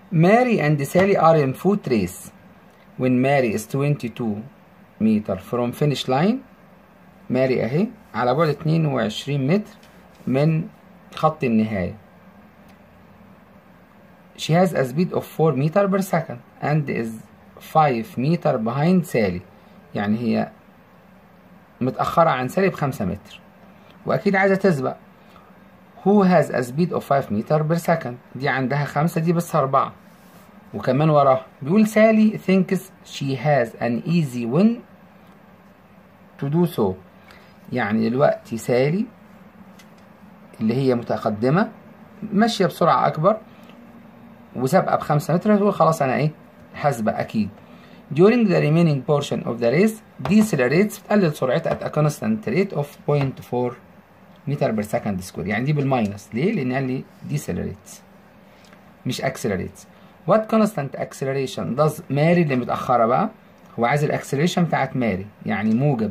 Mary and Sally are in foot race when Mary is 22 meter from finish line ماري اهي على بعد 22 متر من خط النهاية She has a speed of 4 meter per second and is 5 meter behind سالي يعني هي متأخرة عن سالي بخمسة متر وأكيد عايزة تسبق Who has a speed of 5 meter per second دي عندها خمسة دي بس أربعة وكمان وراها بيقول سالي thinks she has an easy win to do so يعني دلوقتي سالي اللي هي متقدمة ماشية بسرعة أكبر وسابقة بخمسة متر تقول خلاص أنا إيه هسبق أكيد during the remaining portion of the race decelerates بتقلل سرعتها at a constant rate of 0.4 متر بير سكند سكوير يعني دي بالماينس ليه؟ لأن قال لي decelerates مش accelerates what constant acceleration does ماري اللي متأخرة بقى هو عايز الاكسلريشن بتاعت ماري يعني موجب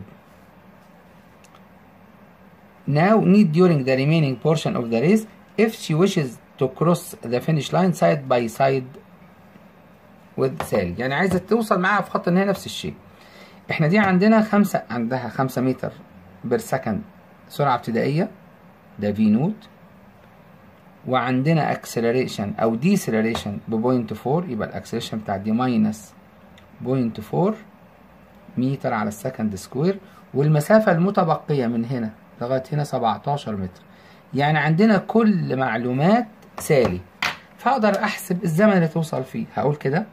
now need during the remaining portion of the race if she wishes to cross the finish line side by side with سالي يعني عايزة توصل معاها في خط النهاية نفس الشيء احنا دي عندنا خمسة عندها خمسة متر بير سكند سرعة ابتدائية ده في نوت وعندنا اكسلريشن او ديسلريشن ببوينت فور يبقى الاكسلريشن بتاع دي ماينس بوينت فور متر على السكند سكوير والمسافة المتبقية من هنا لغاية هنا 17 متر يعني عندنا كل معلومات سالي فأقدر أحسب الزمن اللي توصل فيه هقول كده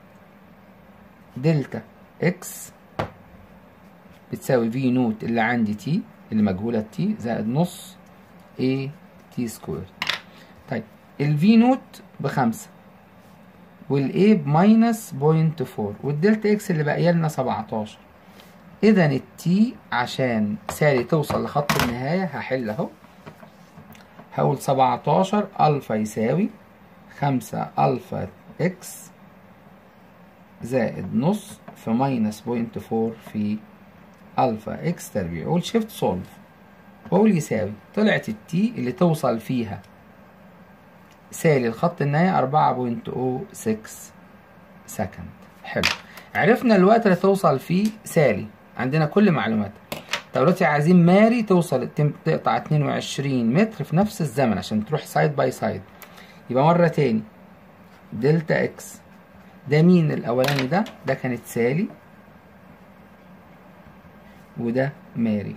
دلتا اكس بتساوي في نوت اللي عندي تي اللي مجهولة تي زائد نص اي تي سكوير طيب الفي نوت بخمسة والاي بماينس بوينت فور والدلتا اكس اللي باقيه لنا 17 اذا التي عشان سالي توصل لخط النهاية هحل اهو هقول 17 الفا يساوي خمسة الفا اكس زائد نص في ماينس بوينت فور في الفا اكس تربيع اقول شيفت سولف واقول يساوي طلعت التي اللي توصل فيها سالي الخط النهاية أربعة بوينت أو سكس سكند حلو عرفنا الوقت اللي توصل فيه سالي عندنا كل معلومات طب دلوقتي عايزين ماري توصل تقطع 22 متر في نفس الزمن عشان تروح سايد باي سايد يبقى مرة تاني دلتا اكس ده مين الأولاني ده؟ ده كانت سالي وده ماري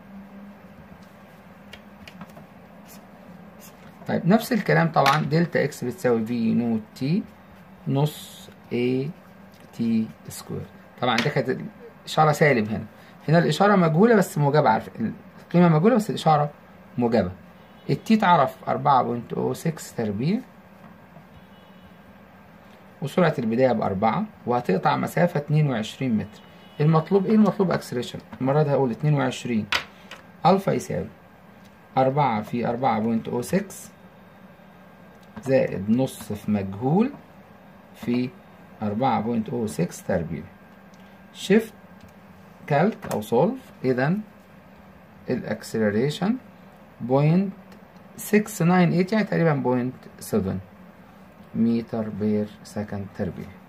طيب نفس الكلام طبعا دلتا اكس بتساوي في نوت تي نص اي تي سكوير طبعا ده كانت اشاره سالب هنا هنا الاشاره مجهوله بس موجبه عارف القيمه مجهوله بس الاشاره موجبه التي تعرف 4.06 تربيع وسرعة البداية بأربعة وهتقطع مسافة 22 متر المطلوب ايه المطلوب اكسلريشن المرة دي هقول 22 ألفا يساوي أربعة في أربعة بوينت أو سكس زائد نص في مجهول في أربعة بوينت أو سكس تربيع شيفت كالك أو سولف إذا الأكسلريشن بوينت سكس ناين ايت يعني تقريبا بوينت سفن متر بير سكند تربيع